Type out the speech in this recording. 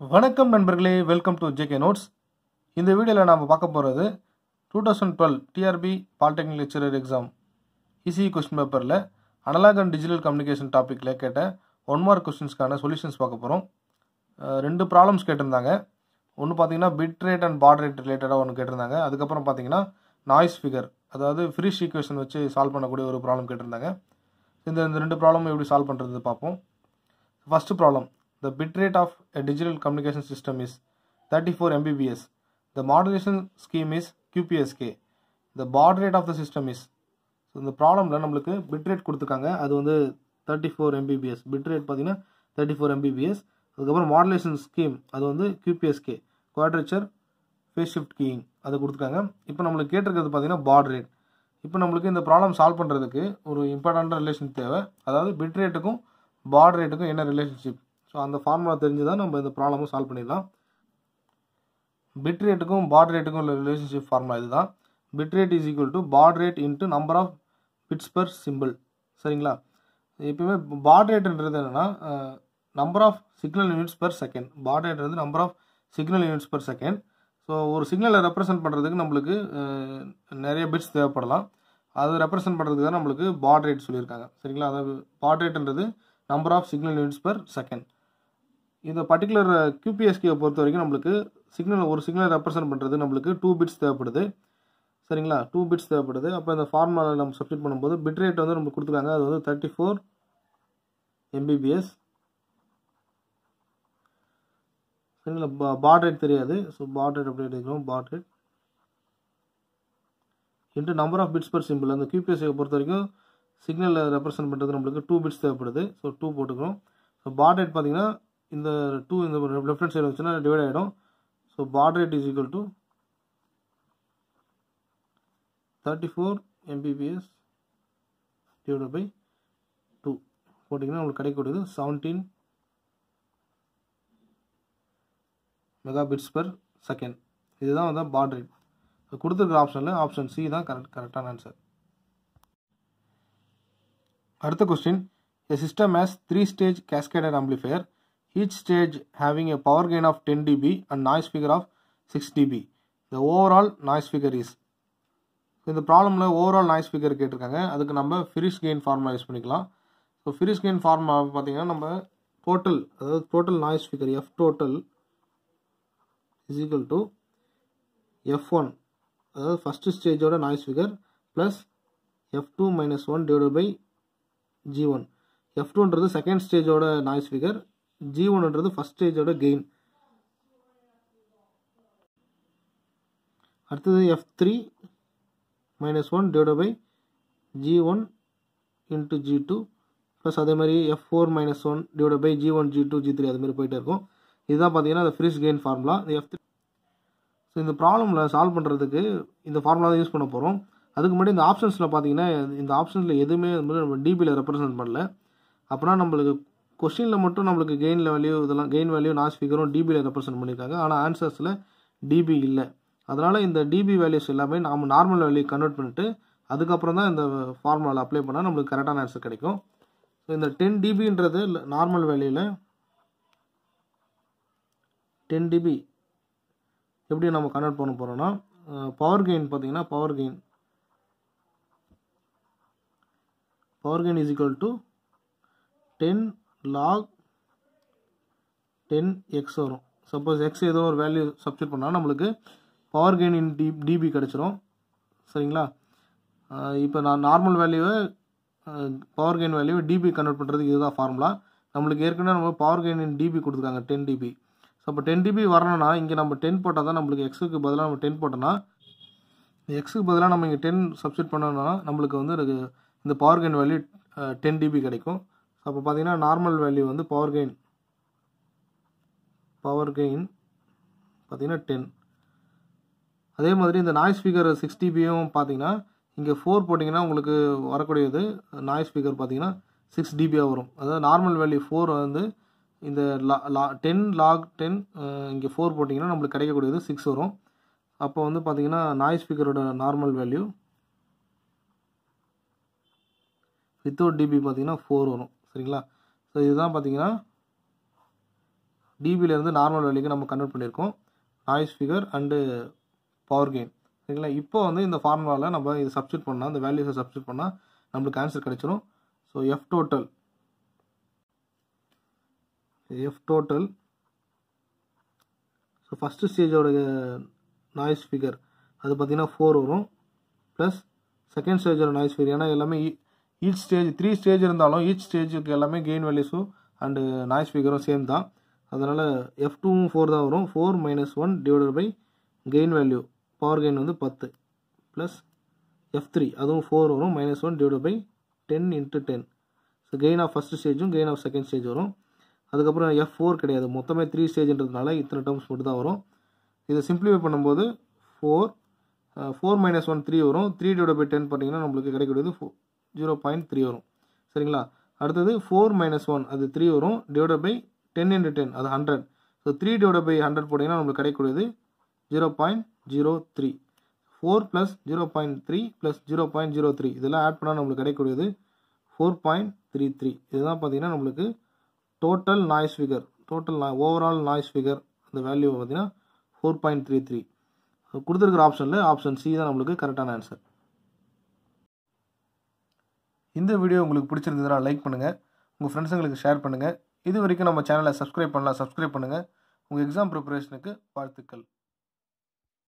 வணக்கம் நண்பர்களே welcome to JK notes இந்த வீடியோவில் நாம் பார்க்க போகிறது two thousand twelve TRB polytechnic lecturer exam EC question பேப்பரில் அனலாக் அண்ட் டிஜிட்டல் கம்யூனிகேஷன் டாப்பிக்கில் கேட்ட ஒன் மார்க் கொஸ்டின்ஸ்க்கான சொல்யூஷன்ஸ் பார்க்க போகிறோம் ரெண்டு ப்ராப்ளம்ஸ் கேட்டிருந்தாங்க ஒன்று பார்த்தீங்கன்னா bit rate and baud rate ரிலேட்டடாக ஒன்று கேட்டிருந்தாங்க அதுக்கப்புறம் பார்த்தீங்கன்னா நாய்ஸ் ஃபிகர் அதாவது ஃப்ரீ ஈக்குவேஷன் வச்சு சால்வ் பண்ணக்கூடிய ஒரு ப்ராப்ளம் கேட்டிருந்தாங்க இந்த இந்த ரெண்டு ப்ராப்ளமும் எப்படி சால்வ் பண்ணுறது பார்ப்போம் first problem The bit rate of a digital communication system is 34 Mbps. The modulation scheme is QPSK. The baud rate of the system is so இந்த ப்ராப்ளமில் நம்மளுக்கு பிட் ரேட் கொடுத்துருக்காங்க அது வந்து thirty four Mbps bit rate பார்த்தீங்கன்னா thirty four Mbps அதுக்கப்புறம் modulation scheme அது வந்து QPSK quadrature phase shift keying அது கொடுத்துருக்காங்க இப்போ நம்மளுக்கு கேட்டிருக்கிறது பார்த்தீங்கன்னா பாட் ரேட் இப்போ நம்மளுக்கு இந்த ப்ராப்ளம் சால்வ் பண்ணுறதுக்கு ஒரு இம்பார்ட்டண்ட்டான ரிலேஷன் தேவை அதாவது பிட் ரேட்டுக்கும் பாட் ரேட்டுக்கும் என்ன ரிலேஷன்ஷிப் ஸோ அந்த ஃபார்முலா தெரிஞ்சு தான் நம்ம இந்த ப்ராப்ளமும் சால்வ் பண்ணிடலாம் பிட் ரேட்டுக்கும் பாட் ரேட்டுக்கும் உள்ள ரிலேஷன்ஷிப் ஃபார்முலா இதுதான் bit rate is equal to baud rate into number of bits per symbol சரிங்களா எப்பயுமே பாட் ரேட்டுன்றது என்னென்னா number of signal units per second baud ரேட்ன்றது number of signal units per second so ஒரு சிக்னலை ரெப்ரசென்ட் பண்ணுறதுக்கு நம்மளுக்கு நிறைய பிட்ஸ் தேவைப்படலாம் அது ரெப்ரசென்ட் பண்ணுறதுக்கு தான் நம்மளுக்கு பாட் ரேட் சொல்லியிருக்காங்க சரிங்களா அதாவது பாட் ரேட்ன்றது number of signal units per second இந்த பர்டிகுலர் கியூபிஎஸ்கியை பொறுத்த வரைக்கும் நம்மளுக்கு சிக்னல் ஒரு சிக்னல் ரெப்ரசென்ட் பண்ணுறது நம்மளுக்கு டூ பிட்ஸ் தேவைப்படுது சரிங்களா டூ பிட்ஸ் தேவைப்படுது அப்போ இந்த ஃபார்முலாவில் நம்ம சப்ஸ்டிட் பண்ணும்போது பிட் ரேட் வந்து நம்மளுக்கு கொடுத்துருக்காங்க அது வந்து தேர்ட்டி ஃபோர் எம்பிபிஎஸ் சரிங்களா பாட் ரேட் தெரியாது ஸோ பாட் ரேட் எப்படி எடுக்கிறோம் baud rate into number of bits per symbol அந்த கியூபிஎஸ்சியை பொறுத்த வரைக்கும் சிக்னலில் ரெப்ரசென்ட் பண்ணுறது நம்மளுக்கு டூ பிட்ஸ் தேவைப்படுது ஸோ டூ போட்டுக்கிறோம் ஸோ பாட் ரேட் பார்த்தீங்கன்னா இந்த டூ இந்த லெஃப்ட் ஹேண்ட் சைடு வச்சுன்னா டிவைட் ஆகிடும் so baud rate is equal to thirty four Mbps divide by two போட்டிங்கன்னா உங்களுக்கு கிடைக்கக்கூடியது seventeen mega bits per second இதுதான் வந்து பாட் ரேட் கொடுத்துருக்க ஆப்ஷனில் ஆப்ஷன் சி தான் கரெக்ட் கரெக்டான ஆன்சர் அடுத்த question A system has three stage cascaded amplifier, each stage having a power gain of 10 dB and noise figure of 6 dB. The overall noise figure is இந்த ப்ராப்ளமில் overall noise figure கேட்டிருக்காங்க அதுக்கு நம்ம Friis gain formula use பண்ணிக்கலாம் so Friis gain formula பார்த்தீங்கன்னா நம்ம total அதாவது total noise figure F total is equal to F one அதாவது first ஸ்டேஜோட noise figure plus F two minus one divide by G one F டூன்றது second ஸ்டேஜோட noise figure G ஒன்ன்றது first ஸ்டேஜோட gain அடுத்தது F three minus one divide by G one into G two plus அதே மாதிரி F four minus one divide by G one G two G three அது மாதிரி போயிட்டே இருக்கும் இதுதான் பார்த்தீங்கன்னா அந்த ஃப்ரீஸ் கெயின் ஃபார்முலா இந்த எஃப் த்ரீ ஸோ இந்த ப்ராப்ளமில் சால்வ் பண்ணுறதுக்கு இந்த ஃபார்முலா தான் யூஸ் பண்ண போகிறோம் அதுக்கு முன்னாடி இந்த ஆப்ஷன்ஸில் பார்த்தீங்கன்னா இந்த ஆப்ஷன்ஸில் எதுவுமே வந்து நம்ம டிபியில் ரெப்ரசென்ட் பண்ணல அப்படின்னா நம்மளுக்கு கொஸ்டினில் மட்டும் நம்மளுக்கு கெயின் வேல்யூ இதெல்லாம் கெயின் வேல்யூ நாஸ் ஃபிகரும் டிபியில் ரெப்ரசென்ட் பண்ணியிருக்காங்க ஆனால் ஆன்சர்ஸில் டிபி இல்லை அதனால் இந்த டிபி வேல்யூஸ் எல்லாமே நாம் நார்மல் வேல்யூ கன்வெர்ட் பண்ணிவிட்டு அதுக்கப்புறம் தான் இந்த ஃபார்முலாவில் அப்ளை பண்ணால் நம்மளுக்கு கரெக்டான ஆன்சர் கிடைக்கும் ஸோ இந்த டென் டிபின்றது நார்மல் வேல்யூவில் டென் டிபி எப்படி நம்ம கன்வெர்ட் பண்ண போகிறோம்னா பவர் கெயின் பார்த்தீங்கன்னா power gain power gain is equal to ten log ten x வரும் சப்போஸ் எக்ஸ் ஏதோ ஒரு வேல்யூ சப்ஸ்டியூட் பண்ணால் நம்மளுக்கு power gain in d dB கிடச்சிரும் சரிங்களா இப்போ நான் நார்மல் வேல்யூவை பவர் கெயின் வேல்யூவை டிபி கன்வெர்ட் பண்ணுறதுக்கு இதுதான் ஃபார்முலா நம்மளுக்கு ஏற்கனவே நம்ம பவர் கெயின் இன் டிபி கொடுத்துருக்காங்க டென் டிபி ஸோ அப்போ டென் டிபி வரணும்னா இங்கே நம்ம டென் போட்டால் தான் நம்மளுக்கு எக்ஸுக்கு பதிலாக நம்ம டென் போட்டோன்னா எக்ஸுக்கு பதிலாக நம்ம இங்கே டென் சப்ஸ்டியூட் பண்ணோம்னா நம்மளுக்கு வந்து இந்த power gain value ten dB கிடைக்கும் ஸோ அப்போ பார்த்தீங்கன்னா நார்மல் வேல்யூ வந்து பவர் கெயின் பவர் கெயின் பார்த்தீங்கன்னா டென் அதே மாதிரி இந்த நாய்ஸ் ஸ்பீக்கர் சிக்ஸ் டிபியும் பார்த்தீங்கன்னா இங்கே ஃபோர் போட்டிங்கன்னா உங்களுக்கு வரக்கூடியது நாய்ஸ் ஸ்பீக்கர் பார்த்தீங்கன்னா சிக்ஸ் டிபியாக வரும் அதாவது நார்மல் வேல்யூ ஃபோர் வந்து இந்த லா லா டென் லாக் டென் இங்கே ஃபோர் போட்டிங்கன்னா நம்மளுக்கு கிடைக்கக்கூடியது சிக்ஸ் வரும் அப்போ வந்து பார்த்தீங்கன்னா நாய்ஸ் ஸ்பீக்கரோட நார்மல் வேல்யூ வித்தவுட் டிபி பார்த்தீங்கன்னா ஃபோர் வரும் சரிங்களா ஸோ இதுதான் பார்த்தீங்கன்னா டிபியிலேருந்து நார்மல் வேல்யூக்கு நம்ம கன்வெர்ட் பண்ணியிருக்கோம் noise figure and power gain சரிங்களா இப்போ வந்து இந்த ஃபார்முலாவில் நம்ம இது சப்ஸ்டியூட் பண்ணால் இந்த வேல்யூஸை சப்ஸ்டியூட் பண்ணால் நம்மளுக்கு ஆன்சர் கிடைச்சிரும் so F total F total so first ஸ்டேஜோட நாய்ஸ் ஃபிகர் அது பார்த்தீங்கன்னா ஃபோர் வரும் ப்ளஸ் செகண்ட் ஸ்டேஜோட நாய்ஸ் ஃபிகர் ஏன்னா எல்லாமே ஈச் ஸ்டேஜ் த்ரீ ஸ்டேஜ் இருந்தாலும் ஈச் ஸ்டேஜுக்கு எல்லாமே கெயின் வேல்யூஸும் அண்டு நாய்ஸ் ஃபிகரும் சேம் தான் அதனால் எஃப் டூவும் ஃபோர் தான் வரும் four minus one divided by gain value power gain வந்து பத்து ப்ளஸ் எஃப் த்ரீ அதுவும் ஃபோர் வரும் minus one divide by ten into ten so gain of first ஸ்டேஜும் கெயின் ஆஃப் செகண்ட் ஸ்டேஜ் வரும் அதுக்கப்புறம் எஃப் ஃபோர் கிடையாது மொத்தமே த்ரீ ஸ்டேஜ்ன்றதுனால இத்தனை டேர்ம்ஸ் மட்டும் தான் வரும் இதை சிம்பிளிஃபை பண்ணும்போது four four minus one three வரும் த்ரீ டிவைட் பை டென் பார்த்தீங்கன்னா நம்மளுக்கு கிடைக்கக்கூடியது ஃபோ ஜீரோ பாயிண்ட் த்ரீ வரும் சரிங்களா அடுத்தது ஃபோர் மைனஸ் ஒன் அது த்ரீ வரும் divide by ten into ten அது hundred so three divide by hundred போட்டிங்கன்னா நம்மளுக்கு கிடைக்கக்கூடியது zero point zero three four plus zero point three plus zero point zero three இதெல்லாம் ஆட் பண்ணால் நம்மளுக்கு கிடைக்கக்கூடியது ஃபோர் பாயிண்ட் த்ரீ த்ரீ இதுதான் பார்த்தீங்கன்னா நம்மளுக்கு total noise figure total overall noise figure அந்த வேல்யூ பார்த்தீங்கன்னா ஃபோர் பாயிண்ட் த்ரீ த்ரீ கொடுத்துருக்குற ஆப்ஷனில் ஆப்ஷன் சி தான் நம்மளுக்கு கரெக்டான ஆன்சர் இந்த வீடியோ உங்களுக்கு பிடிச்சிருந்ததுன்னா லைக் பண்ணுங்கள் உங்கள் ஃப்ரெண்ட்ஸுங்களுக்கு ஷேர் பண்ணுங்கள் இது வரைக்கும் நம்ம சேனலை சப்ஸ்கிரைப் பண்ணலாம் சப்ஸ்கிரைப் பண்ணுங்கள் உங்கள் எக்ஸாம் ப்ரிப்பரேஷனுக்கு வாழ்த்துக்கள்